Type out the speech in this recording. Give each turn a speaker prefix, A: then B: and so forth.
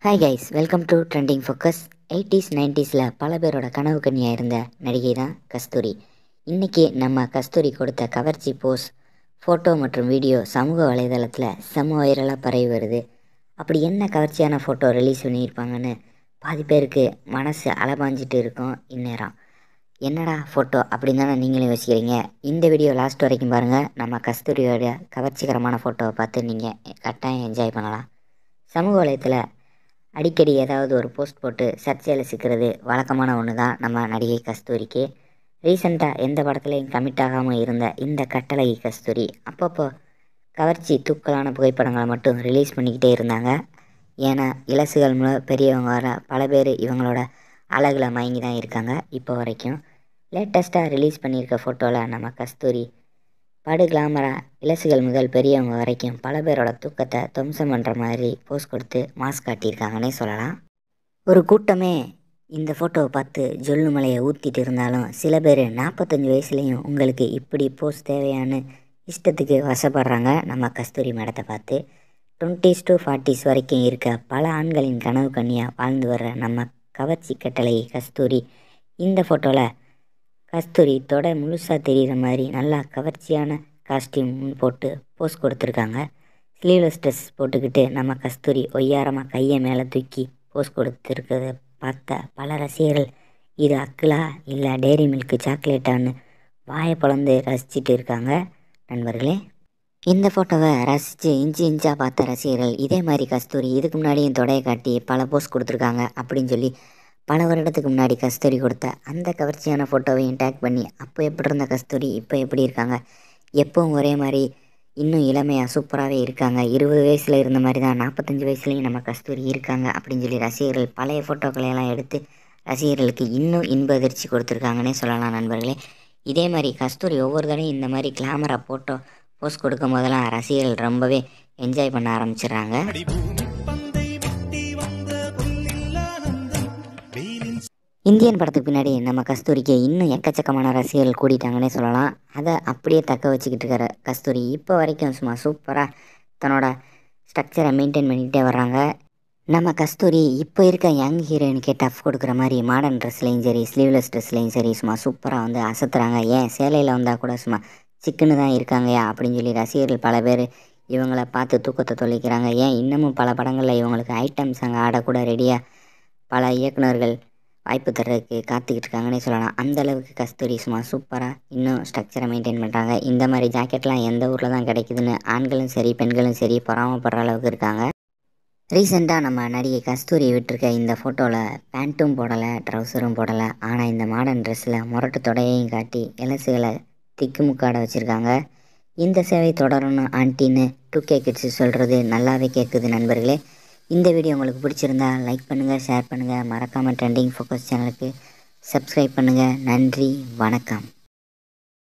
A: hi guys welcome to trending focus eighties நைன்டிஸில் பல பேரோட கனவு கன்னியாக இருந்த நடிகை தான் கஸ்தூரி இன்றைக்கி நம்ம கஸ்தூரி கொடுத்த கவர்ச்சி போஸ் ஃபோட்டோ மற்றும் வீடியோ சமூக வலைதளத்தில் செம்ம வைரலாக பரவி வருது அப்படி என்ன கவர்ச்சியான ஃபோட்டோ ரிலீஸ் பண்ணியிருப்பாங்கன்னு பாதி பேருக்கு மனசு அலபாஞ்சிட்டு இருக்கும் இந்நேரம் என்னடா ஃபோட்டோ அப்படின்னு தானே நீங்களும் யோசிக்கிறீங்க இந்த வீடியோ லாஸ்ட் வரைக்கும் பாருங்கள் நம்ம கஸ்தூரியோட கவர்ச்சிகரமான ஃபோட்டோவை பார்த்து நீங்கள் கட்டாயம் என்ஜாய் பண்ணலாம் சமூக வலைத்தில் அடிக்கடி ஏதாவது ஒரு போஸ்ட் போட்டு சர்ச்சையில் சிக்கிறது வழக்கமான ஒன்று தான் நம்ம நடிகை கஸ்தூரிக்கு ரீசெண்டாக எந்த படத்துலையும் கமிட் ஆகாமல் இருந்த இந்த கட்டளை கஸ்தூரி அப்பப்போ கவர்ச்சி தூக்கலான புகைப்படங்களை மட்டும் ரிலீஸ் பண்ணிக்கிட்டே இருந்தாங்க ஏன்னா இலசுகள் மூலம் பெரியவங்க வர பல பேர் இவங்களோட அழகில் மயங்கி தான் இருக்காங்க இப்போ வரைக்கும் லேட்டஸ்ட்டாக ரிலீஸ் பண்ணியிருக்க ஃபோட்டோவில் நம்ம கஸ்தூரி படு கிளாமராக இலசுகள் முதல் பெரியவங்க வரைக்கும் பல பேரோட தூக்கத்தை துவம்சம் பண்ணுற மாதிரி போஸ் கொடுத்து மாஸ்க் காட்டியிருக்காங்கன்னே சொல்லலாம் ஒரு கூட்டமே இந்த ஃபோட்டோவை பார்த்து ஜொல்லு மலையை ஊற்றிட்டு இருந்தாலும் சில பேர் நாற்பத்தஞ்சு வயசுலேயும் உங்களுக்கு இப்படி போஸ் தேவையான்னு இஷ்டத்துக்கு வசப்படுறாங்க நம்ம கஸ்தூரி மேடத்தை பார்த்து டுவெண்ட்டிஸ் டு ஃபார்ட்டிஸ் வரைக்கும் இருக்க பல ஆண்களின் கனவு கண்ணியாக வாழ்ந்து வர்ற நம்ம கவர்ச்சி கட்டளை கஸ்தூரி இந்த ஃபோட்டோவில் கஸ்தூரி தொடை முழுசாக தெரிகிற மாதிரி நல்லா கவர்ச்சியான காஸ்டியூம் போட்டு போஸ் கொடுத்துருக்காங்க ஸ்லீவ்லெஸ் ட்ரெஸ் போட்டுக்கிட்டு நம்ம கஸ்தூரி ஒய்யாரமாக கையை மேலே தூக்கி போஸ் கொடுத்துருக்கிறத பார்த்த பல ரசிகர்கள் இது அக்கிலா இல்லை டெய்ரி மில்க்கு சாக்லேட்டான்னு வாயை பிளந்து ரசிச்சிட்டு இருக்காங்க நண்பர்களே இந்த ஃபோட்டோவை ரசித்து இன்ச்சு இன்ச்சாக பார்த்த ரசிகர்கள் இதே மாதிரி கஸ்தூரி இதுக்கு முன்னாடியும் தொடையை காட்டி பல போஸ் கொடுத்துருக்காங்க அப்படின்னு சொல்லி பல வருடத்துக்கு முன்னாடி கஸ்தூரி கொடுத்த அந்த கவர்ச்சியான ஃபோட்டோவையும் டேக் பண்ணி அப்போ எப்படி இருந்த கஸ்தூரி இப்போ எப்படி இருக்காங்க எப்பவும் ஒரே மாதிரி இன்னும் இளமையாக சூப்பராகவே இருக்காங்க இருபது வயசில் இருந்த மாதிரி தான் நாற்பத்தஞ்சு வயசுலேயும் நம்ம கஸ்தூரி இருக்காங்க அப்படின்னு சொல்லி ரசிகர்கள் பழைய ஃபோட்டோக்களை எல்லாம் எடுத்து ரசிகர்களுக்கு இன்னும் இன்ப அதிர்ச்சி கொடுத்துருக்காங்கன்னே சொல்லலாம் நண்பர்களே இதே மாதிரி கஸ்தூரி ஒவ்வொரு தடையும் இந்த மாதிரி கிளாமரா ஃபோட்டோ போஸ்ட் கொடுக்கும் போதெல்லாம் ரசிகர்கள் ரொம்பவே என்ஜாய் பண்ண ஆரம்பிச்சிடுறாங்க இந்தியன் படத்துக்கு பின்னாடி நம்ம கஸ்தூரிக்கு இன்னும் எக்கச்சக்கமான ரசிகர்கள் கூடிட்டாங்கன்னே சொல்லலாம் அதை அப்படியே தக்க வச்சுக்கிட்டு இருக்கிற கஸ்தூரி இப்போ வரைக்கும் சும்மா சூப்பராக தன்னோட ஸ்ட்ரக்சரை மெயின்டைன் பண்ணிக்கிட்டே வர்றாங்க நம்ம கஸ்தூரி இப்போ இருக்க யங் ஹீரோயினுக்கே டஃப் கொடுக்குற மாதிரி மாடர்ன் ட்ரெஸ்லேயும் சரி ஸ்லீவ்லெஸ் ட்ரெஸ்லேயும் சரி சும்மா சூப்பராக வந்து அசத்துறாங்க ஏன் சேலையில் வந்தால் கூட சும்மா சிக்குன்னு தான் இருக்காங்கயா அப்படின்னு சொல்லி ரசிகர்கள் பல பேர் இவங்கள பார்த்து தூக்கத்தை தொலைக்கிறாங்க ஏன் இன்னமும் பல படங்களில் இவங்களுக்கு ஐட்டம் சாங் ஆடக்கூட ரெடியாக பல இயக்குநர்கள் வாய்ப்பு தர்றதுக்கு காத்துக்கிட்டு இருக்காங்கன்னே சொல்லலாம் அந்த அளவுக்கு கஸ்தூரி சும்மா சூப்பராக இன்னும் ஸ்ட்ரக்சரை மெயின்டைன் பண்ணுறாங்க இந்த மாதிரி ஜாக்கெட்லாம் எந்த ஊரில் தான் கிடைக்குதுன்னு ஆண்களும் சரி பெண்களும் சரி பொறாமப்படுற அளவுக்கு இருக்காங்க ரீசெண்டாக நம்ம நடிகை கஸ்தூரி விட்டுருக்க இந்த ஃபோட்டோவில் பேண்ட்டும் போடலை ட்ரௌசரும் போடலை ஆனால் இந்த மாடர்ன் ட்ரெஸ்ஸில் முரட்டு தொடையையும் காட்டி இலசுகளை திக்குமுக்காட வச்சுருக்காங்க இந்த சேவை தொடரணும் ஆண்டின்னு டூ கே கிட்ஸு சொல்கிறது நல்லாவே கேட்குது நண்பர்களே இந்த வீடியோ உங்களுக்கு பிடிச்சிருந்தா லைக் பண்ணுங்கள் ஷேர் பண்ணுங்கள் மறக்காமல் ட்ரெண்டிங் ஃபோக்கஸ் சேனலுக்கு சப்ஸ்கிரைப் பண்ணுங்கள் நன்றி வணக்கம்